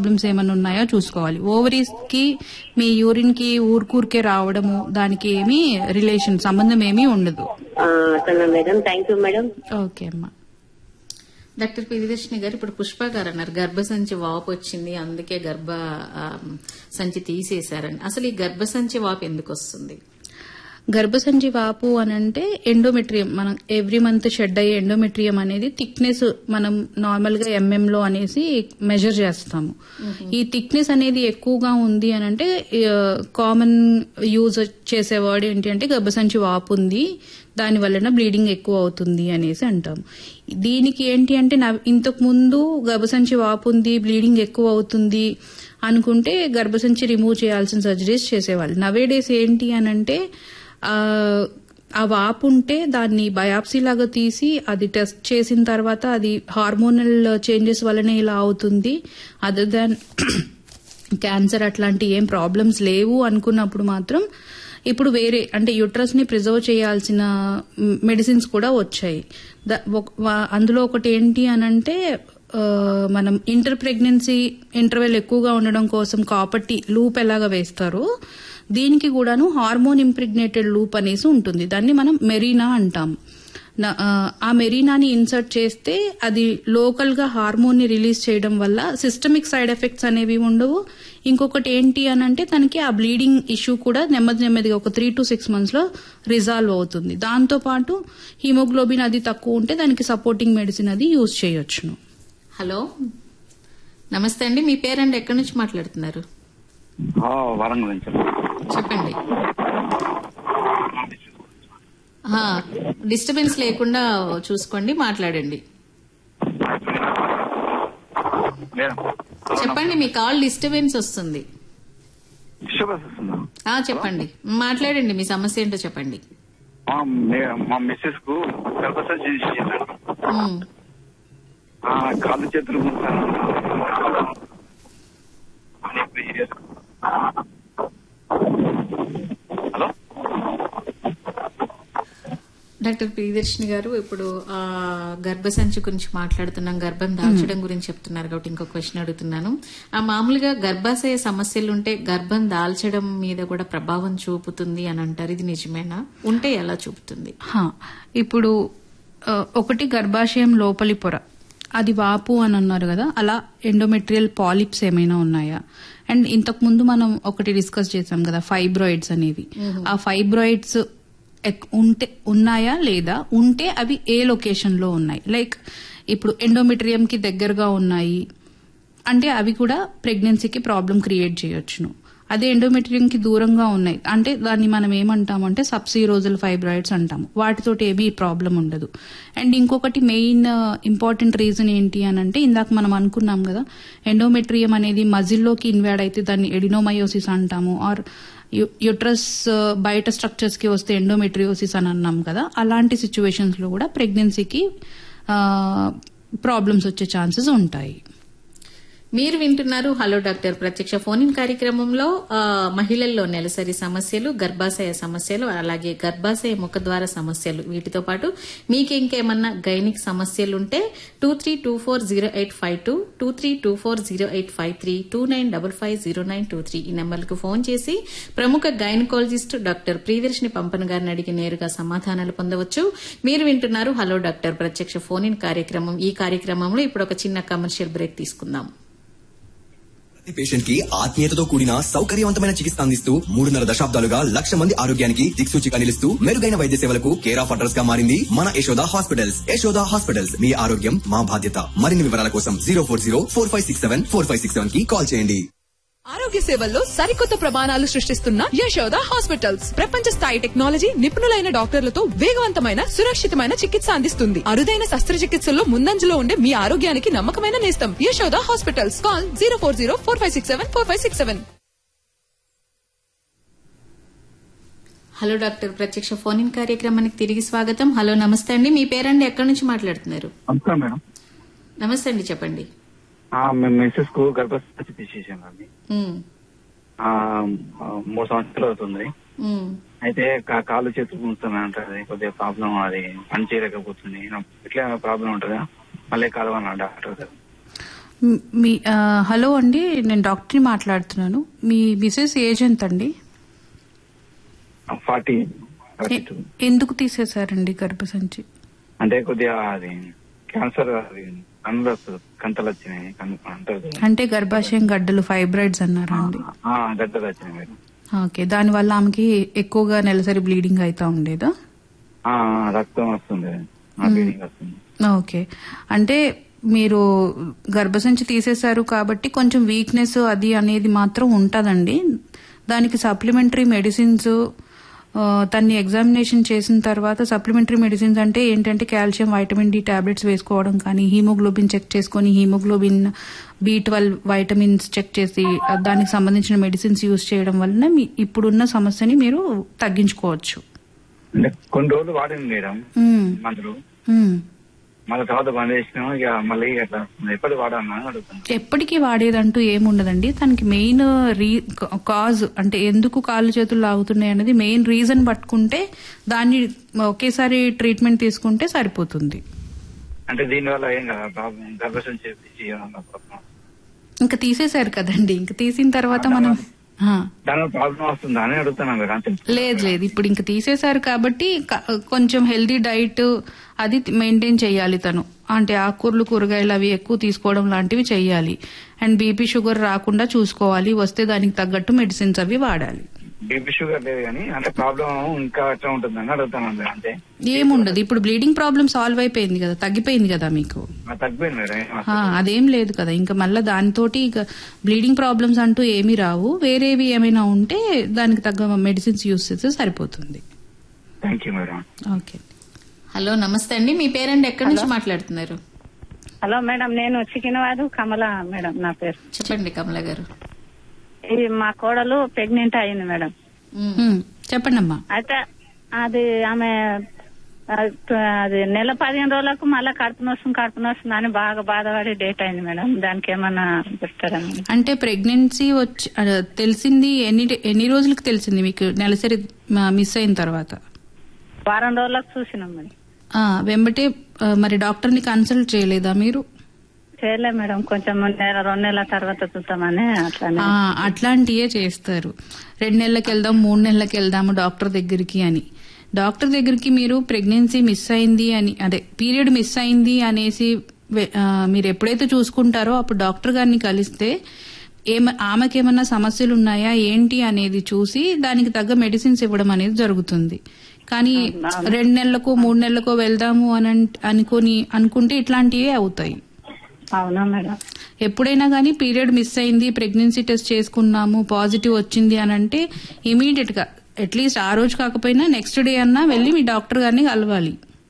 Problems ఏమైనా ఉన్నాయో చూసుకోవాలి ఓవరీస్ కి మీ యూరిన్ కి ఊరుకూరికే రావడము దానికి ఏమీ రిలేషన్ సంబంధం ఏమీ ఉండదు ఆ, అట్లనా madam thank you madam okay అమ్మా డాక్టర్ ప్రియదర్శిని గారు ఇప్పుడు పుష్ప గారు అన్నారు గర్భసంచి వాపు వచ్చింది అందుకే గర్భ ఆ, సంచి తీసేశారని అసలు ఈ గర్భసంచి వాపు ఎందుకు వస్తుంది గర్భసంచి వాపు అని అంటే ఎండోమెట్రియం మనం ఎవ్రీ మంత్ షెడ్ అయ్యే ఎండోమెట్రియం అనేది థిక్నెస్ మనం నార్మల్ గా ఎంఎం లో అనేసి మెజర్ చేస్తాము ఈ థిక్నెస్ అనేది ఎక్కువగా ఉంది అని అంటే కామన్ యూజ్ చేసే వర్డ్ ఏంటి అంటే గర్భసంచి వాపు ఉంది దాని వలన బ్లీడింగ్ ఎక్కువ అవుతుంది అనేసి అంటాం దీనికి ఏంటి అంటే నవ్- ఇంతకు ముందు గర్భసంచి వాపు ఉంది బ్లీడింగ్ ఎక్కువ అవుతుంది అనుకుంటే గర్భసంచి రిమూవ్ చేయాల్సిన సర్జరీస్ చేసేవాళ్ళు నవేడేస్ ఏంటి అని అంటే ఆ, ఆ వాపు ఉంటే దాన్ని బయాప్సీ లాగా తీసి అది టెస్ట్ చేసిన తర్వాత అది హార్మోనల్ చేంజెస్ వలనే ఇలా అవుతుంది అదర్ దాన్ క్యాన్సర్ అట్లాంటి ఏం ప్రాబ్లమ్స్ లేవు అనుకున్నప్పుడు మాత్రం ఇప్పుడు వేరే అంటే యుట్రస్ ని ప్రిజర్వ్ చేయాల్సిన మెడిసిన్స్ కూడా వచ్చాయి ద- ఒక- వా- అందులో ఒకటి ఏంటి అని అంటే ఆ, మనం ఇంటర్ ప్రెగ్నెన్సీ ఇంటర్వెల్ ఎక్కువగా ఉండడం కోసం కాపట్టి లూప్ ఎలాగా వేస్తారో దీనికి కూడాను హార్మోన్ ఇంప్రిగ్నేటెడ్ లూప్ అనేసి ఉంటుంది దాన్ని మనం మెరీనా అంటాం నా- ఆ, ఆ మెరీనాని ఇన్సర్ట్ చేస్తే అది లోకల్ గా హార్మోన్ ని రిలీజ్ చేయడం వల్ల సిస్టమిక్ సైడ్ ఎఫెక్ట్స్ అనేవి ఉండవు ఇంకొకటి ఏంటి అని అంటే తనకి ఆ బ్లీడింగ్ ఇష్యూ కూడా నెమ్మది నెమ్మదిగా ఒక త్రీ టు సిక్స్ మంత్స్ లో రిజాల్వ్ అవుతుంది దాంతో పాటు హిమోగ్లోబిన్ అది తక్కువ ఉంటే దానికి సపోర్టింగ్ మెడిసిన్ అది యూజ్ చేయొచ్చును హలో నమస్తే అండి మీ పేరండి ఎక్కడి నుంచి మాట్లాడుతున్నారు ఆ, వరంగల్ నుంచి చెప్పండి డిస్టర్బెన్స్ లేకుండా చూసుకోండి మాట్లాడండి మేడం చెప్పండి మీ కాల్ డిస్టర్బెన్స్ వస్తుంది డిస్టర్బెన్స్ వస్తుందా ఆ చెప్పండి మాట్లాడండి మీ సమస్య ఏంటో చెప్పండి మా మే- మా మిస్సెస్ కు గర్భసంచి చేశాను ఉమ్. ఆ, కాళ్ళు చేతులు గుంజుతాను. అని ఇప్పుడు చేసు- హలో డాక్టర్ ప్రియదర్శిని గారు ఇప్పుడు ఆ, గర్భసంచి గురించి మాట్లాడుతున్నాం గర్భం దాల్చడం గురించి చెప్తున్నారు కాబట్టి ఇంకో క్వశ్చన్ అడుగుతున్నాను ఆ మామూలుగా గర్భాశయ సమస్యలు ఉంటే గర్భం దాల్చడం మీద కూడా ప్రభావం చూపుతుంది అని అంటారు ఇది నిజమేనా ఉంటే ఎలా చూపుతుంది హా, ఇప్పుడు ఆ, ఒకటి గర్భాశయం లోపలి పొర అది వాపు అని అన్నారు కదా అలా ఎండోమెట్రియల్ పాలిప్స్ ఏమైనా ఉన్నాయా అండ్ ఇంతకు ముందు మనం ఒకటి డిస్కస్ చేసాం కదా ఫైబ్రాయిడ్స్ అనేవి ఆ ఫైబ్రాయిడ్స్ ఎక్- ఉంటే ఉన్నాయా లేదా ఉంటే అవి ఏ లొకేషన్ లో ఉన్నాయి లైక్ ఇప్పుడు ఎండోమెట్రియం కి దగ్గరగా ఉన్నాయి అంటే అవి కూడా ప్రెగ్నెన్సీకి ప్రాబ్లం క్రియేట్ చేయొచ్చును అదే ఎండోమెట్రియం కి దూరంగా ఉన్నాయి అంటే దాన్ని మనం ఏమంటామంటే సబ్సీరోజల్ ఫైబ్రాయిడ్స్ అంటాము వాటితోటి ఏమీ ప్రాబ్లం ఉండదు అండ్ ఇంకొకటి మెయిన్ ఇంపార్టెంట్ రీజన్ ఏంటి అని అంటే ఇందాక మనం అనుకున్నాం కదా ఎండోమెట్రియం అనేది మజిల్లోకి ఇన్వాడ్ అయితే దాన్ని ఎడినోమయోసిస్ అంటాము ఆర్ యుట్రస్ బయట స్ట్రక్చర్స్ కి వస్తే ఎండోమెట్రియోసిస్ అని అన్నాం కదా అలాంటి సిచ్యువేషన్స్ లో కూడా ప్రెగ్నెన్సీకి ప్రాబ్లమ్స్ వచ్చే ఛాన్సెస్ ఉంటాయి మీరు వింటున్నారు హలో డాక్టర్ ప్రత్యక్ష ఫోన్ ఇన్ కార్యక్రమంలో ఆ, మహిళల్లో నెలసరి సమస్యలు గర్భాశయ సమస్యలు అలాగే గర్భాశయ ముఖద్వార సమస్యలు వీటితో పాటు మీకు ఇంకేమన్నా గైనిక్ సమస్యలు ఉంటే two three two four zero eight five two two three two four zero eight five three two nine double five zero nine two three ఈ నెంబర్లకు ఫోన్ చేసి ప్రముఖ గైనకాలజిస్ట్ డాక్టర్ ప్రియదర్శిని పంపన గారిని అడిగి నేరుగా సమాధానాలు పొందవచ్చు మీరు వింటున్నారు హలో డాక్టర్ ప్రత్యక్ష ఫోన్ ఇన్ కార్యక్రమం ఈ కార్యక్రమంలో ఇప్పుడు ఒక చిన్న కమర్షియల్ బ్రేక్ తీసుకుందాం ప్రతి పేషెంట్ కి ఆత్మీయతతో కూడిన సౌకర్యవంతమైన చికిత్స అందిస్తూ మూడున్నర దశాబ్దాలుగా లక్ష మంది ఆరోగ్యానికి దిక్సూచిగా నిలుస్తూ మెరుగైన వైద్య సేవలకు కేర్ ఆఫ్ అడ్రస్ గా మారింది మన యశోద హాస్పిటల్స్ యశోద హాస్పిటల్స్ మీ ఆరోగ్యం మా బాధ్యత మరిన్ని వివరాల కోసం zero four zero four five six seven four five six seven కి కాల్ చేయండి ఆరోగ్య సేవల్లో సరికొత్త ప్రమాణాలు సృష్టిస్తున్న యశోద హాస్పిటల్స్ ప్రపంచ స్థాయి టెక్నాలజీ నిపుణులైన డాక్టర్లతో వేగవంతమైన సురక్షితమైన చికిత్స అందిస్తుంది అరుదైన శస్త్రచికిత్సల్లో ముందంజలో ఉండే మీ ఆరోగ్యానికి నమ్మకమైన నేస్తం Yashoda hospitals call zero four zero four five six seven four five six seven hello doctor ప్రత్యక్ష ఫోన్ ఇన్ కార్యక్రమానికి తిరిగి స్వాగతం హలో నమస్తే అండి మీ పేరండి ఎక్కడి నుంచి మాట్లాడుతున్నారు అంతా మేడం నమస్తే అండి చెప్పండి ఆ, మేము మిస్సెస్ కు గర్భసంచి తీసేసాం అండి ఉమ్, ఆ, ఆ, మూడు సంవత్సరాలు అవుతుంది ఉమ్. అయితే కా- కాళ్ళు చేతులు గుంజుతున్నాయి అంటారు కొద్దిగా ప్రాబ్లం అది పని చేయలేకపోతుంది ఇట్లా ప్రాబ్లం ఉంటుందా మళ్ళీ కలవన్నా డాక్టర్ గారు మ్, మీ ఆ, హలో అండి నేను డాక్టర్ని మాట్లాడుతున్నాను మీ మిసెస్ ఏజ్ ఎంత అండి ఫార్టీ ఫార్టీ ఎ- టూ ఎందుకు తీసేశారండి గర్భసంచి అంటే కొద్దిగా అది క్యాన్సర్ అది కన్నులు వస్తుంది కంతలు వచ్చినాయి కన్ను అంటారు కదా. అంటే గర్భాశయం గడ్డలు ఫైబ్రాయిడ్స్ అన్నారా అండి ఆ, గడ్డలు వచ్చినాయి మేడం ఓకే దానివల్ల ఆమెకి ఎక్కువగా నెలసరి బ్లీడింగ్ అవుతా ఉండేదా ఆ, ఆ, రక్తం వస్తుంది ఆ బ్లీడింగ్ వస్తుంది ఓకే అంటే మీరు గర్భసంచి తీసేశారు కాబట్టి కొంచెం వీక్నెస్ అది అనేది మాత్రం ఉంటుందండి దానికి సప్లిమెంటరీ మెడిసిన్స్ తన్ని ఎగ్జామినేషన్ చేసిన తర్వాత సప్లిమెంటరీ మెడిసిన్స్ అంటే ఏంటంటే కాల్షియం వైటమిన్ డి టాబ్లెట్స్ వేసుకోవడం కానీ హీమోగ్లోబిన్ చెక్ చేసుకొని haemoglobin B twelve vitamins check చేసి ఆ, దానికి సంబంధించిన మెడిసిన్స్ యూజ్ చేయడం వలన మీ ఇప్పుడున్న సమస్యని మీరు తగ్గించుకోవచ్చు అంటే కొన్ని రోజులు వాడింది మేడం మ్మ్. మందులు మ్మ్. మళ్ళీ తర్వాత బంద్ చేసినాం ఇక మళ్ళీ అట్లా ఎప్పటి వాడాలని అడుగుతాను ఎప్పటికీ వాడేదంటూ ఏముండదండి తనకి మెయిన్ రీ కాజ్ అంటే ఎందుకు కాళ్ళు చేతులు లాగుతున్నాయి అనేది మెయిన్ రీజన్ పట్టుకుంటే దాన్ని ఒకేసారి ట్రీట్మెంట్ తీసుకుంటే సరిపోతుంది అంటే దీనివల్ల ఏం కదా ప్రాబ్లం గర్భసం చేపించి ఏమన్నా ప్రాబ్లం ఇంకా తీసేశారు కదండి ఇంకా తీసిన తర్వాత మనం ఆ, దానివల్ల ప్రాబ్లం వస్తుందా అని అడుగుతున్నాను మీరు అంతే లేదు లేదు ఇప్పుడు ఇంకా తీసేశారు కాబట్టి క- కొంచెం హెల్దీ డైట్ అది మెయింటైన్ చేయాలి తను అంటే ఆకుకూరలు కూరగాయలు అవి ఎక్కువ తీసుకోవడం లాంటివి చేయాలి అండ్ బీపీ షుగర్ రాకుండా చూసుకోవాలి వస్తే దానికి తగ్గట్టు మెడిసిన్స్ అవి వాడాలి బీపీ షుగర్ లేదు కానీ అంటే ప్రాబ్లం ఇంకా ఎట్లా ఉంటుందని అడుగుతాను మీరు అంతే ఏముండదు ఇప్పుడు బ్లీడింగ్ ప్రాబ్లం సాల్వ్ అయిపోయింది కదా తగ్గిపోయింది కదా మీకు నాకు తగ్గిపోయింది మేడం ఏం ఆ, అసలు. అదేం లేదు కదా ఇంకా మళ్ళీ దానితోటి ఇక బ్లీడింగ్ ప్రాబ్లమ్స్ అంటూ ఏమీ రావు వేరేవి ఏమైనా ఉంటే దానికి తగ్గ మెడిసిన్స్ యూస్ చేస్తే సరిపోతుంది thank you madam okay hello నమస్తే అండి మీ పేరెంట్ ఎక్కడి నుంచి మాట్లాడుతున్నారు హలో మేడం నేను చికినవాదు కమల మేడం నా పేరు చెప్పండి కమల గారు ఇది మా కోడలు ప్రెగ్నెంట్ అయింది మేడం మ్మ్. ఉమ్, చెప్పండి అమ్మా అయితే అది ఆమె ఆ, అది నెల పదిహేను రోజులకు మళ్ళీ కడుపు నొస్తుంది కడుపు నొస్తుంది అని బాగా బాధపడి డేట్ అయింది మేడం దానికి ఏమన్నా చెప్తారా మేడం? అంటే ప్రెగ్నెన్సీ వచ్చి ఆ, తెలిసింది ఎన్ని ఎన్ని రోజులకు తెలిసింది మీకు నెలసరి మిస్ అయిన తర్వాత వారం రోజులకు చూసినాం మేడం ఆ, వెంబటే ఆ, మరి డాక్టర్ని కన్సల్ట్ చేయలేదా మీరు చేయలే మేడం కొంచెం నెల రెండు నెలల తర్వాత చూద్దామని అట్లానే ఆ, అట్లాంటియే చేస్తారు రెండు నెలలకు వెళ్దాం మూడు నెలలకు వెళ్దాము డాక్టర్ దగ్గరికి అని డాక్టర్ దగ్గరికి మీరు ప్రెగ్నెన్సీ మిస్ అయింది అని అదే పీరియడ్ మిస్ అయింది అనేసి వె- ఆ, మీరు ఎప్పుడైతే చూసుకుంటారో అప్పుడు డాక్టర్ గారిని కలిస్తే ఏమ ఆమెకేమన్నా సమస్యలు ఉన్నాయా ఏంటి అనేది చూసి దానికి తగ్గ మెడిసిన్స్ ఇవ్వడం అనేది జరుగుతుంది కానీ రెండు నెలలకు మూడు నెలలకు వెళ్దాము అని అన్- అనుకొని అనుకుంటే ఇట్లాంటివే అవుతాయి అవునా మేడం ఎప్పుడైనా కానీ పీరియడ్ మిస్ అయింది ప్రెగ్నెన్సీ టెస్ట్ చేసుకున్నాము పాజిటివ్ వచ్చింది అని అంటే ఇమీడియట్ గా అట్లీస్ట్ ఆ రోజు కాకపోయినా నెక్స్ట్ డే అన్నా వెళ్ళి మీ డాక్టర్ గారిని కలవాలి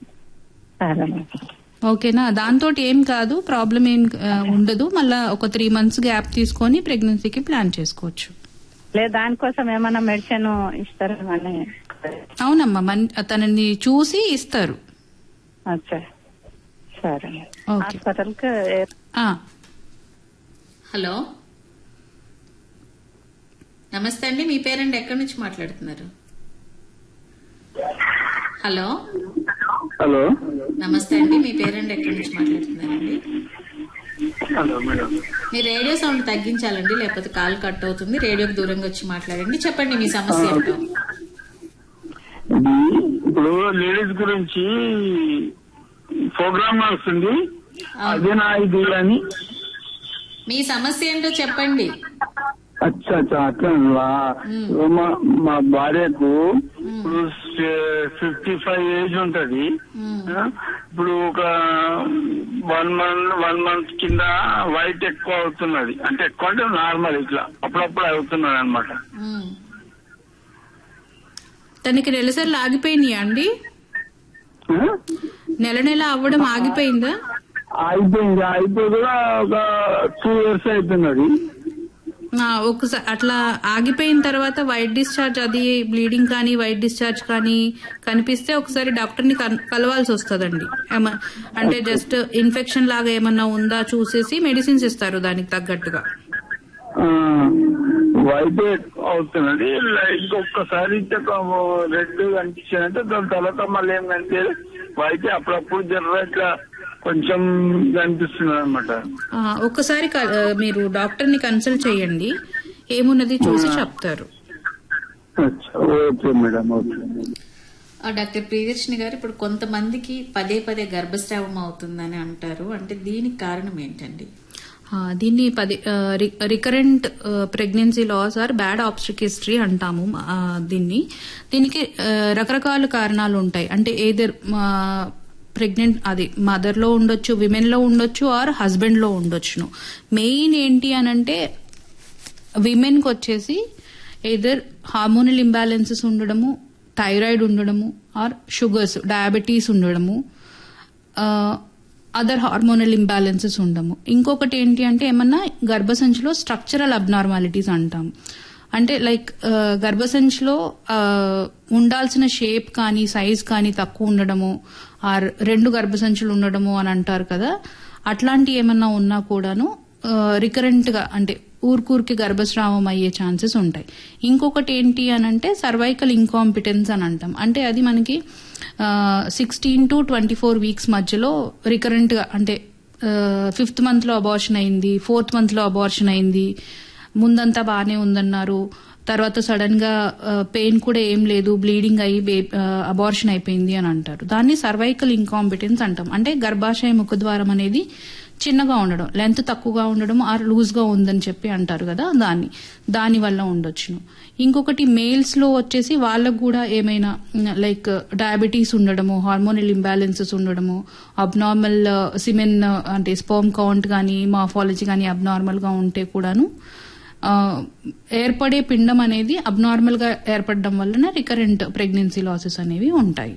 సరే మేడం ఓకేనా దాంతో ఏం కాదు ప్రాబ్లం ఏం ఆ, ఉండదు మళ్ళా ఒక త్రీ మంత్స్ గ్యాప్ తీసుకొని ప్రెగ్నెన్సీకి ప్లాన్ చేసుకోవచ్చు లేదు దానికోసం ఏమన్నా మెడిసిన్ ఇస్తారేమని అవునమ్మా మన్ తనని చూసి ఇస్తారు అచ్చా సరే మేడం. ఓకే హాస్పిటల్కి ఏ- ఆ, హలో నమస్తే అండి మీ పేరెంట్ ఎక్కడి నుంచి మాట్లాడుతున్నారు హలో హలో నమస్తే అండి మీ పేరెంట్ ఎక్కడి నుంచి మాట్లాడుతున్నారండి హలో మేడం మీ రేడియో సౌండ్ తగ్గించాలండి లేకపోతే కాల్ కట్ అవుతుంది రేడియోకి దూరంగా వచ్చి మాట్లాడండి చెప్పండి మీ సమస్య ఏంటో ఇది ఇప్పుడు లేడీస్ గురించి ప్రోగ్రామ్ వస్తుంది అదే నా ఇది అని మీ సమస్య ఏంటో చెప్పండి అచ్చా అచ్చా అట్లా ఉందా? మా మా భార్యకు ఇప్పుడు ఫిఫ్టీ ఫైవ్ ఏజ్ ఉంటది ఆ, ఇప్పుడు ఒక వన్ మంత్ వన్ మంత్ కింద వైట్ ఎక్కువ అవుతున్నది అంటే ఎక్కువ అంటే నార్మల్ ఇట్లా అప్పుడప్పుడు అవుతున్నది అనమాట ఉమ్. తనకి నెలసరి ఆగిపోయినాయా అండి నెల నెల అవ్వడం ఆగిపోయిందా అయిపోయింది అయిపోయి కూడా ఒక టూ ఇయర్స్ అవుతున్నది ఆ, ఒకసారి అట్లా ఆగిపోయిన తర్వాత వైట్ డిశ్చార్జ్ అది బ్లీడింగ్ కానీ వైట్ డిశ్చార్జ్ కానీ కనిపిస్తే ఒకసారి డాక్టర్ ని కలవాల్సి వస్తుందండి ఏమ- అంటే జస్ట్ ఇన్ఫెక్షన్ లాగా ఏమన్నా ఉందా చూసేసి మెడిసిన్స్ ఇస్తారు దానికి తగ్గట్టుగా వైట్ అవుతున్నది ఇంకొకసారి రెడ్ కనిపించిందంటే దాని తర్వాత మళ్ళీ ఏం కనిపించదు వైట్ అప్పుడప్పుడు జర్ర ఇట్లా కొంచెం కనిపిస్తుంది అనమాట ఆ, ఒక్కసారి క- ఆ, మీరు డాక్టర్ ని కన్సల్ట్ చేయండి ఏమున్నది చూసి చెప్తారు ఓకే మేడం ఓకే ఆ, డాక్టర్ ప్రియదర్శిని గారు ఇప్పుడు కొంతమందికి పదే పదే గర్భస్రావం అవుతుందని అంటారు అంటే దీనికి కారణం ఏంటండి ఆ, దీన్ని పది recurrent pregnancy loss or bad obstetric history అంటాము ఆ, దీన్ని దీనికి ఆ, రకరకాల కారణాలు ఉంటాయి అంటే ఏదర్ ప్రెగ్నెంట్ అది మదర్ లో ఉండొచ్చు విమెన్ లో ఉండొచ్చు ఆర్ హస్బెండ్ లో ఉండొచ్చును మెయిన్ ఏంటి అని అంటే విమెన్ కి వచ్చేసి ఏదర్ హార్మోనల్ ఇంబ్యాలెన్సెస్ ఉండడము థైరాయిడ్ ఉండడము ఆర్ షుగర్స్ డయాబెటీస్ ఉండడము అదర్ హార్మోనల్ ఇంబ్యాలెన్సెస్ ఉండము ఇంకొకటి ఏంటి అంటే ఏమన్నా గర్భసంచిలో స్ట్రక్చరల్ అబ్నార్మాలిటీస్ అంటాం అంటే లైక్ గర్భసంచిలో ఆ, ఉండాల్సిన షేప్ కానీ సైజ్ కానీ తక్కువ ఉండడము ఆర్ రెండు గర్భసంచులు ఉండడము అని అంటారు కదా అట్లాంటి ఏమన్నా ఉన్నా కూడాను రికరెంట్ గా అంటే ఊరికూరికి గర్భస్రావం అయ్యే ఛాన్సెస్ ఉంటాయి ఇంకొకటి ఏంటి అని అంటే సర్వైకల్ ఇంకాంపిటెన్స్ అని అంటాం అంటే అది మనకి sixteen to twenty four weeks మధ్యలో రికరెంట్ గా అంటే ఫిఫ్త్ మంత్ లో అబార్షన్ అయింది ఫోర్త్ మంత్ లో అబార్షన్ అయింది ముందంతా బాగానే ఉందన్నారు తర్వాత సడన్ గా పెయిన్ కూడా ఏం లేదు బ్లీడింగ్ అయ్యి అబార్షన్ అయిపోయింది అని అంటారు దాన్ని సర్వైకల్ ఇంకాంపిటెన్స్ అంటాం అంటే గర్భాశయ ముఖద్వారం అనేది చిన్నగా ఉండడం లెంత్ తక్కువగా ఉండడం ఆర్ లూజ్ గా ఉందని చెప్పి అంటారు కదా దాన్ని దాని వల్ల ఉండొచ్చును ఇంకొకటి మేల్స్ లో వచ్చేసి వాళ్ళకు కూడా ఏమైనా లైక్ డయాబెటీస్ ఉండడము హార్మోనల్ ఇంబ్యాలెన్సెస్ ఉండడము అబ్నార్మల్ సిమెన్ అంటే స్పోమ్ కౌంట్ కానీ మాఫాలజీ కానీ అబ్నార్మల్ గా ఉంటే కూడాను ఆ, ఏర్పడే పిండం అనేది అబ్నార్మల్ గా ఏర్పడడం వలన రికరెంట్ ప్రెగ్నెన్సీ లాసెస్ అనేవి ఉంటాయి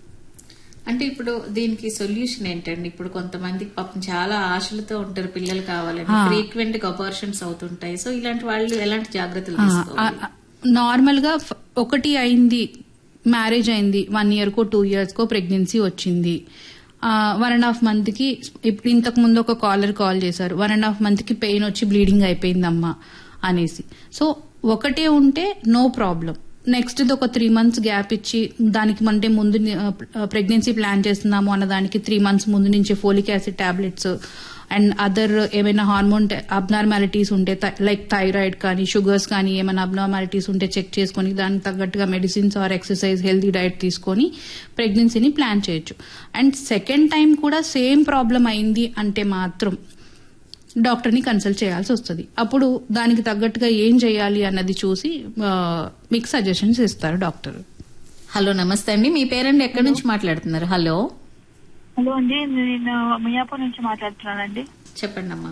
అంటే ఇప్పుడు దీనికి సొల్యూషన్ ఏంటండి ఇప్పుడు కొంతమందికి పాపం చాలా ఆశలతో ఉంటారు పిల్లలు కావాలని ఫ్రీక్వెంట్ గా అబార్షన్స్ అవుతుంటాయి సో ఇలాంటి వాళ్ళు ఎలాంటి జాగ్రత్తలు తీసుకోవాలి నార్మల్ గా ఫ- ఒకటి అయింది మ్యారేజ్ అయింది వన్ ఇయర్ కో టూ ఇయర్స్ కో ప్రెగ్నెన్సీ వచ్చింది వన్ అండ్ హాఫ్ మంత్ కి ఇప్పుడు ఇంతకు ముందు ఒక కాలర్ కాల్ చేశారు వన్ అండ్ హాఫ్ మంత్ కి పెయిన్ వచ్చి బ్లీడింగ్ అయిపోయిందమ్మా అనేసి సో ఒకటే ఉంటే నో ప్రాబ్లం నెక్స్ట్ ఒక త్రీ మంత్స్ గ్యాప్ ఇచ్చి దానికి అంటే ముందు ప్రెగ్నెన్సీ ప్లాన్ చేస్తున్నాము అన్న దానికి త్రీ మంత్స్ ముందు నుంచి folic acid tablets and other ఏమైనా హార్మోన్ అబ్నార్మాలిటీస్ ఉంటే లైక్ థైరాయిడ్ కానీ షుగర్స్ కానీ ఏమైనా అబ్నార్మాలిటీస్ ఉంటే చెక్ చేసుకొని దానికి తగ్గట్టుగా medicines or exercise healthy diet తీసుకొని ప్రెగ్నెన్సీని ప్లాన్ చేయొచ్చు అండ్ సెకండ్ టైం కూడా సేమ్ ప్రాబ్లం అయింది అంటే మాత్రం డాక్టర్ని కన్సల్ట్ చేయాల్సి వస్తుంది అప్పుడు దానికి తగ్గట్టుగా ఏం చేయాలి అన్నది చూసి ఆ, మీకు సజెషన్స్ ఇస్తారు డాక్టర్ హలో నమస్తే అండి మీ పేరెంట్ ఎక్కడి నుంచి మాట్లాడుతున్నారు హలో హలో అండి నేను మియాపూర్ నుంచి మాట్లాడుతున్నానండి చెప్పండి అమ్మా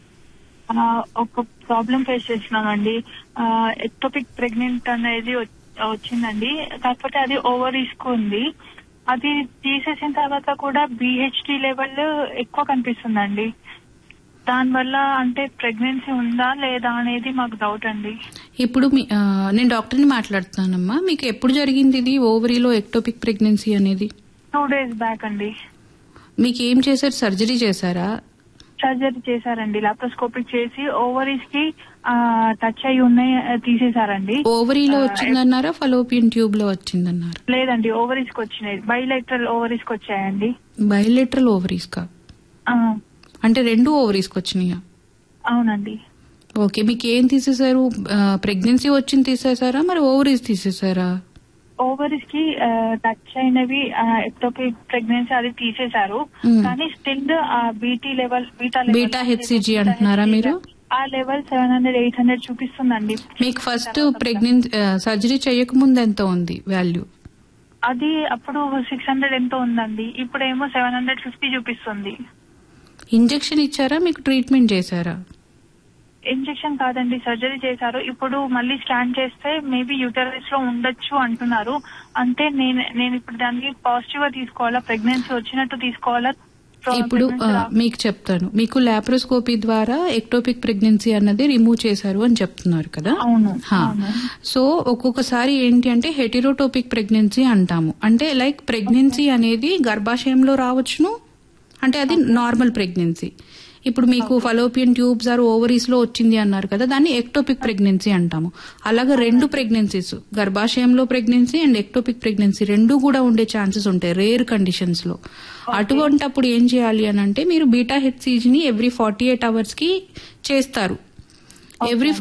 ఆ, ఒక ప్రాబ్లం ఫేస్ చేస్తున్నానండి ఎక్టోపిక్ ప్రెగ్నెంట్ అనేది వ- వచ్చిందండి కాకపోతే అది ఓవర్ ఉంది అది తీసేసిన తర్వాత కూడా బిహెచ్డి లెవెల్ ఎక్కువ కనిపిస్తుందండి దానివల్ల అంటే ప్రెగ్నెన్సీ ఉందా లేదా అనేది మాకు డౌట్ అండి ఇప్పుడు మీ- ఆ, నేను డాక్టర్ని మాట్లాడుతున్నానమ్మా మీకు ఎప్పుడు జరిగింది ఇది ఓవరీలో ఎక్టోపిక్ ప్రెగ్నెన్సీ అనేది టూ డేస్ బ్యాక్ అండి మీకు ఏం చేశారు సర్జరీ చేశారా సర్జరీ చేశారండి లాప్రోస్కోపిక్ చేసి ఓవరీస్ కి టచ్ అయి ఉన్నాయి ఆ, తీసేశారండి ఓవరీలో వచ్చిందన్నారా ఫలోపియన్ ట్యూబ్ లో వచ్చిందన్నారా లేదండి ఓవరీస్ కి వచ్చినాయి బైలెటరల్ ఓవరీస్ కి వచ్చాయండి బయోలెటరల్ ఓవరీస్ కా ఆ, అంటే రెండు ఓవరీస్ కి వచ్చినాయా అవునండి ఓకే మీకు ఏం తీసేశారు ప్రెగ్నెన్సీ వచ్చింది తీసేశారా మరి ఓవరీస్ తీసేశారా ఓవరీస్ కి టచ్ అయినవి ఎక్టోపిక్ ప్రెగ్నెన్సీ అది తీసేశారు Hmm. కానీ still beta level beta beta HCG అంటున్నారా మీరు? ఆ level seven hundred eight hundred చూపిస్తుందండి మీకు ఫస్ట్ ప్రెగ్నెన్సీ సర్జరీ చేయకముందు ఎంత ఉంది వాల్యూ అది అప్పుడు సిక్స్ హండ్రెడ్ ఎంతో ఉందండి ఇప్పుడేమో సెవెన్ హండ్రెడ్ ఫిఫ్టీ చూపిస్తుంది ఇంజెక్షన్ ఇచ్చారా మీకు ట్రీట్మెంట్ చేశారా ఇంజెక్షన్ కాదండి సర్జరీ చేశారు ఇప్పుడు మళ్ళీ స్కాన్ చేస్తే మేబీ యూటరస్ లో ఉండొచ్చు అంటున్నారు అంటే నేను నేను ఇప్పుడు దానికి పాజిటివ్ గా తీసుకోవాలా ప్రెగ్నెన్సీ వచ్చినట్టు తీసుకోవాలా Pro- ఇప్పుడు ఆ, pregnancy రా- మీకు చెప్తాను మీకు లాప్రోస్కోపీ ద్వారా ఎక్టోపిక్ ప్రెగ్నెన్సీ అన్నది రిమూవ్ చేశారు అని చెప్తున్నారు కదా అవును, హా. అవును. సో ఒక్కొక్కసారి ఏంటి అంటే హెటిరోటోపిక్ ప్రెగ్నెన్సీ అంటాము అంటే లైక్ ప్రెగ్నెన్సీ అనేది గర్భాశయంలో రావచ్చును అంటే అది నార్మల్ ప్రెగ్నెన్సీ ఇప్పుడు మీకు ఫలోపియన్ ట్యూబ్స్ ఆర్ ఓవరీస్ లో వచ్చింది అన్నారు కదా దాన్ని ఎక్టోపిక్ ప్రెగ్నెన్సీ అంటాము అలాగే రెండు ప్రెగ్నెన్సీస్ గర్భాశయంలో ప్రెగ్నెన్సీ అండ్ ఎక్టోపిక్ ప్రెగ్నెన్సీ రెండు కూడా ఉండే ఛాన్సెస్ ఉంటాయి రేర్ కండిషన్స్ లో అటువంటప్పుడు ఏం చేయాలి అని అంటే మీరు బీటా హెచ్సిజీ ని ఎవ్రీ ఫార్టీ ఎయిట్ అవర్స్ కి చేస్తారు ఎవ్రీ